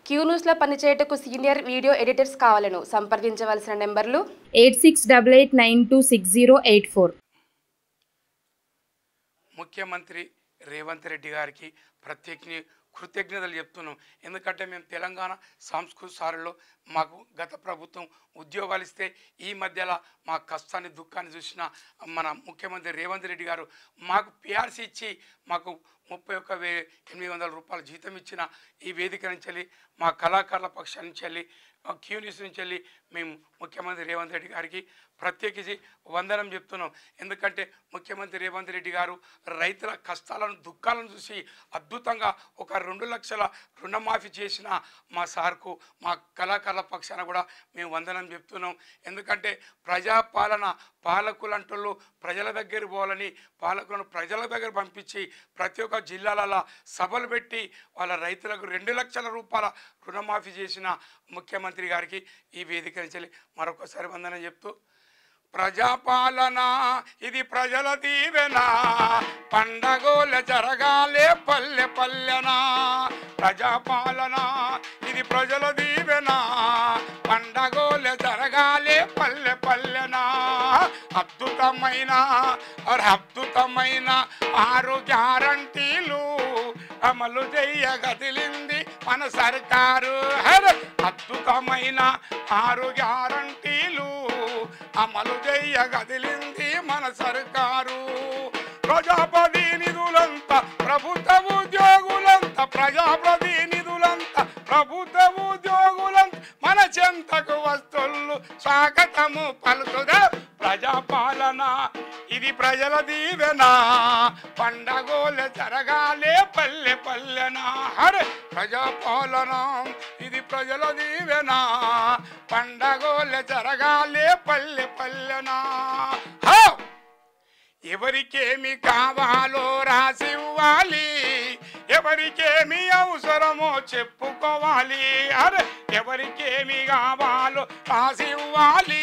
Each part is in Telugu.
క్యూ న్యూస్లో పనిచేయటకు సీనియర్ వీడియో ఎడిటర్స్ కావాలను సంప్రదించవలసిన నెంబర్లు eight six double eight nine two six zero eight four ముఖ్యమంత్రి రేవంత్ రెడ్డి గారికి ప్రత్యేక కృతజ్ఞతలు చెప్తున్నాం ఎందుకంటే మేము తెలంగాణ సంస్కృతి సారులో మాకు గత ప్రభుత్వం ఉద్యోగాలు ఇస్తే ఈ మధ్యలో మా కష్టాన్ని దుఃఖాన్ని చూసిన మన ముఖ్యమంత్రి రేవంత్ రెడ్డి గారు మాకు పిఆర్సీ ఇచ్చి మాకు ముప్పై ఒక్క వే ఎనిమిది వందల రూపాయల జీతం ఇచ్చిన ఈ వేదిక నుంచి వెళ్ళి మా కళాకారుల పక్షాల నుంచి వెళ్ళి ఆ క్యూ న్యూస్ నుంచి వెళ్ళి మేము ముఖ్యమంత్రి రేవంత్ రెడ్డి గారికి ప్రత్యేకించి వందనం చెప్తున్నాం ఎందుకంటే ముఖ్యమంత్రి రేవంత్ రెడ్డి గారు రైతుల కష్టాలను దుఃఖాలను చూసి అద్భుతంగా ఒక రెండు లక్షల రుణమాఫీ చేసిన మా సార్కు మా కళాకారుల పక్షాన కూడా మేము వందనం చెప్తున్నాం ఎందుకంటే ప్రజాపాలన పాలకులంటూ ప్రజల దగ్గర పోవాలని పాలకులను ప్రజల దగ్గర పంపించి ప్రతి ఒక్క జిల్లాలలో సభలు పెట్టి వాళ్ళ రైతులకు రెండు లక్షల రూపాయల రుణమాఫీ చేసిన ముఖ్యమంత్రి గారికి ఈ వేదిక నుంచి మరొకసారి వందనం చెప్తూ ప్రజాపాలన ఇది ప్రజల దీవెన పండగోల జరగాలే పల్లె పల్లెన ప్రజాపాలన ఇది ప్రజల దీవెన పండగోల జరగాలే పల్లె పల్లెన అద్భుతమైన అరే అద్భుతమైన ఆరు గ్యారంటీలు అమలు చెయ్యగదిలింది మన సర్కారు హరే! అద్భుతమైన ఆరు గ్యారంటీలు అమలు చెయ్యగదిలింది మన సర్కారు ప్రజాప్రతినిధులంతా ప్రభుత్వ ఉద్యోగులంతా ప్రజాప్రతినిధులంతా ప్రభుత్వ ఉద్యోగులంతా మన చెంతకు వస్తుళ్ళు స్వాగతము పలుకుదా ప్రజాపాలన ఇది ప్రజల దీవెన పండగోల జరగాలే పల్లె పల్లెన హరే ప్రజాపాలన ఇది ప్రజల దీవెన పండగోల జరగాలే పల్లె పల్లెన హా! ఎవరికేమి కావాలో రాసివ్వాలి ఎవరికేమి అవసరమో చెప్పుకోవాలి అరే ఎవరికేమి కావాలో రాసివ్వాలి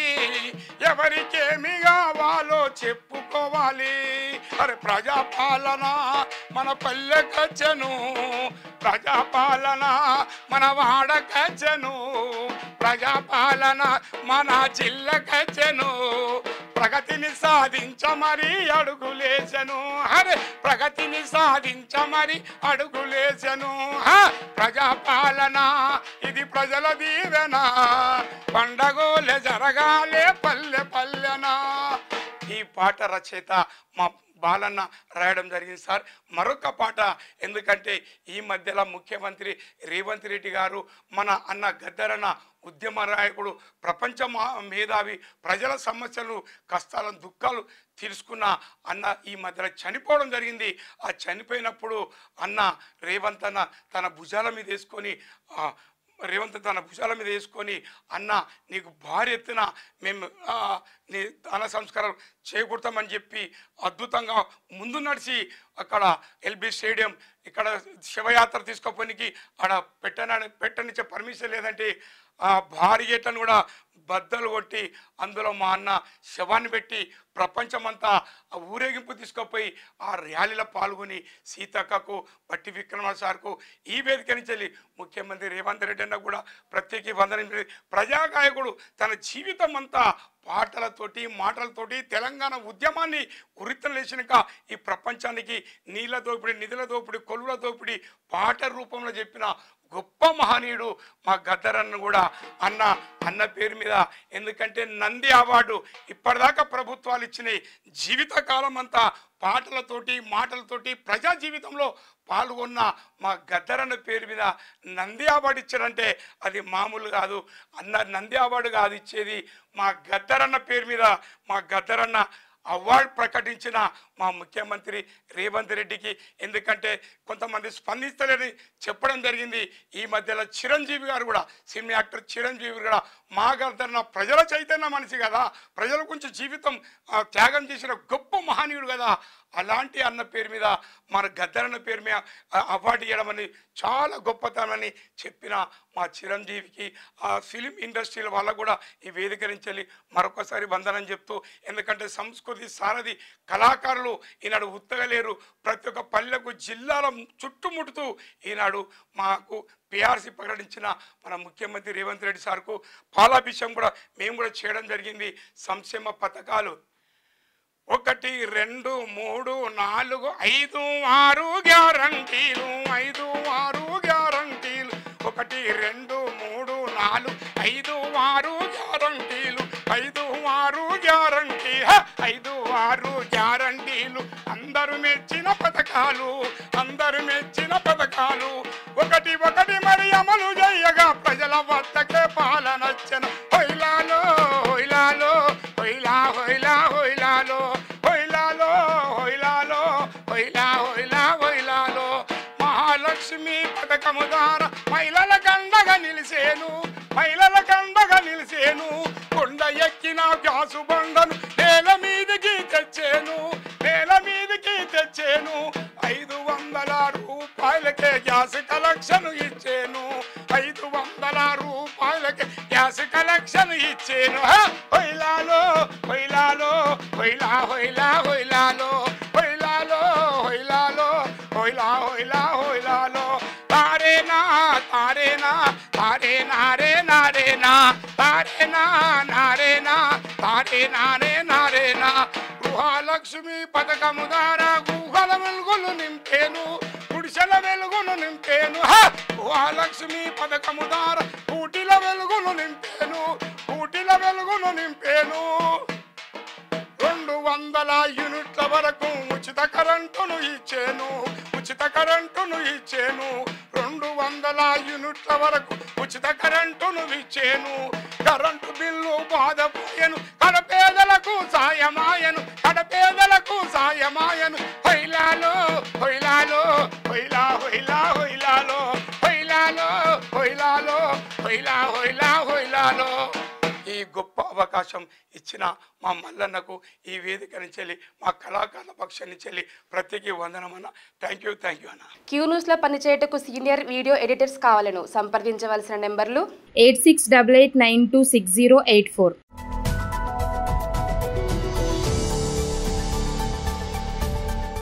ఎవరికేమి కావాలో చెప్పుకోవాలి అరే ప్రజాపాలన మన పల్లెకచ్చను ప్రజాపాలన మన వాడకచ్చను ప్రజాపాలన మన జిల్లకచ్చను ప్రగతిని సాధించమరి అడుగులేసను హరే ప్రగతిని సాధించమరి అడుగులేసను హ! ప్రజాపాలన ఇది ప్రజల దీవెన పండగోలే జరగాలే పల్లె పల్లెన ఈ పాట రచయిత మా బాలన్న రాయడం జరిగింది సార్ మరొక పాట ఎందుకంటే ఈ మధ్యలో ముఖ్యమంత్రి రేవంత్ రెడ్డి గారు మన అన్న గద్దరన్న ఉద్యమ నాయకుడు ప్రపంచ మా- మేధావి ప్రజల సమస్యలు కష్టాలను దుఃఖాలు తీర్చుకున్న అన్న ఈ మధ్యలో చనిపోవడం జరిగింది ఆ చనిపోయినప్పుడు అన్న రేవంత్ అన్న తన భుజాల మీద వేసుకొని ఆ, రేవంత్ తన భుజాల మీద వేసుకొని అన్న నీకు భారీ ఎత్తున మేము ఆ, నీ దాన సంస్కారం చేకూడతామని చెప్పి అద్భుతంగా ముందు నడిచి అక్కడ ఎల్బి స్టేడియం ఇక్కడ శివయాత్ర తీసుకోపోనికి ఆడ పెట్టన పెట్టనిచ్చే పర్మిషన్ లేదంటే ఆ భారీ గేట్లను కూడా బద్దలు కొట్టి అందులో మా అన్న శవాన్ని పెట్టి ప్రపంచమంతా ఆ ఊరేగింపు తీసుకుపోయి ఆ ర్యాలీలో పాల్గొని సీతక్కకు బట్టి విక్రమ సార్కు ఈ వేదిక నుంచి వెళ్ళి ముఖ్యమంత్రి రేవంత్ రెడ్డి అన్న కూడా ప్రత్యేక వందనం చేసి ప్రజాగాయకుడు తన జీవితం అంతా పాటలతోటి మాటలతోటి తెలంగాణ ఉద్యమాన్ని ఉరితలేసినాక ఈ ప్రపంచానికి నీళ్ళ దోపిడి నిధుల దోపిడి కొలువుల దోపిడి పాట రూపంలో చెప్పిన గొప్ప మహనీయుడు మా గద్దరన్న కూడా అన్న అన్న పేరు మీద ఎందుకంటే నంది అవార్డు ఇప్పటిదాకా ప్రభుత్వాలు ఇచ్చినాయి జీవితకాలం అంతా పాటలతోటి మాటలతోటి ప్రజా జీవితంలో పాల్గొన్న మా గద్దరన్న పేరు మీద నంది అవార్డు ఇచ్చారంటే అది మామూలు కాదు అన్న నంది అవార్డు కాదు ఇచ్చేది మా గద్దరన్న పేరు మీద మా గద్దరన్న అవార్డు ప్రకటించిన మా ముఖ్యమంత్రి రేవంత్ రెడ్డికి ఎందుకంటే కొంతమంది స్పందిస్తలేని చెప్పడం జరిగింది ఈ మధ్యలో చిరంజీవి గారు కూడా సినిమా యాక్టర్ చిరంజీవి కూడా మా గద్దరన్న ప్రజల చైతన్య మనిషి కదా ప్రజల గురించి జీవితం ఆ, త్యాగం చేసిన గొప్ప మహనీయుడు కదా అలాంటి అన్న పేరు మీద మన గద్దరన్న పేరు మీద ఆ అవార్డు ఇవ్వడం అనేది చాలా గొప్పతనమని చెప్పిన మా చిరంజీవికి ఆ ఫిలిం ఇండస్ట్రీల వాళ్ళకు కూడా ఈ వేదిక నుంచి వెళ్ళి మరొకసారి వందనం చెప్తూ ఎందుకంటే సంస్కృతి సారథి కళాకారులు ఈనాడు ఉత్తగలేరు ప్రతి ఒక్క పల్లెకు జిల్లాల చుట్టుముడుతూ ఈనాడు మాకు పిఆర్సీ ప్రకటించిన మన ముఖ్యమంత్రి రేవంత్ రెడ్డి సార్కు పాలాభిషేకం కూడా మేము కూడా చేయడం జరిగింది సంక్షేమ పథకాలు ఒకటి రెండు మూడు నాలుగు ఐదు ఆరు గ్యారంటీలు ఐదు ఆరు గ్యారంటీలు ఒకటి రెండు మూడు నాలుగు ఐదు ఆరు గ్యారంటీలు ఐదు ఆరు గ్యారంటీ హ! ఐదు ఆరు గ్యారంటీలు అందరూ మెచ్చిన పథకాలు అందరూ మెచ్చిన పథకాలు ఒకటి ఒకటి మరి అమలు చేయగా ప్రజల వద్దకే పాలనచ్చన హొయిలాలో హొయిలాలో హొయిలా హొయిలా హొయిలాలో హొయిలాలో హొయిలాలో హొయిలా హొయిలా హొయిలాలో మహాలక్ష్మి పథకము ద్వారా మహిళల గండగా నిలిసేను మహిళల గండగా నిలిసేను కొండ ఎక్కిన గ్యాసు బండను నేల మీదికి తెచ్చేను నేల మీదికి తెచ్చేను ఐదు వందల రూపాయలకే గ్యాస్ కలెక్షన్ ఇచ్చేను ఐదు వందల రూపాయలకే గ్యాస్ కలెక్షన్ ఇచ్చేను హ! హొయిలాలో హొయిలాలో హొయిలా హొయిలా హొయిలాలో హొయిలాలో హొయిలాలో హొయిలా హొయిలా హొయిలాలో తారేనా తారేనా తారే నారే నారేనా తారేనా నారేనా తారే నారే నారేనా గృహలక్ష్మి పథకము ద్వారా గుహల వెలుగులు నింపేను గుడిసెల వెలుగును నింపేను హ! గృహలక్ష్మి పథకము ద్వారా కూటిల వెలుగును నింపేను కూటిల వెలుగును నింపేను రెండు వందల యూనిట్ల వరకు ఉచిత కరెంటును ఇచ్చేను ఉచిత కరెంటును ఇచ్చేను రెండు వందల యూనిట్ల వరకు ఉచిత కరెంటును ఇచ్చేను కరెంటు బిల్లు బాధపోయెను కడపేదలకు సాయమాయను కడపేదలకు సాయమాయను హొయిలాలో హొయిలాలో హొయిలా హొయిలా హొయిలాలో హొయిలాలో హొయిలాలో హొయిలా హొయిలా హొయిలాలో ఈ గొప్ప అవకాశం ఇచ్చిన మా మల్లన్నకు ఈ వేదిక నుంచి వెళ్ళి మా కళాకారుల పక్షం నుంచి వెళ్ళి ప్రత్యేక వందనం అన్న థ్యాంక్ యూ థ్యాంక్ యూ అన్న క్యూ న్యూస్లో పనిచేయటకు సీనియర్ వీడియో ఎడిటర్స్ కావాలను సంప్రదించవలసిన నెంబర్లు eight six double eight nine two six zero eight four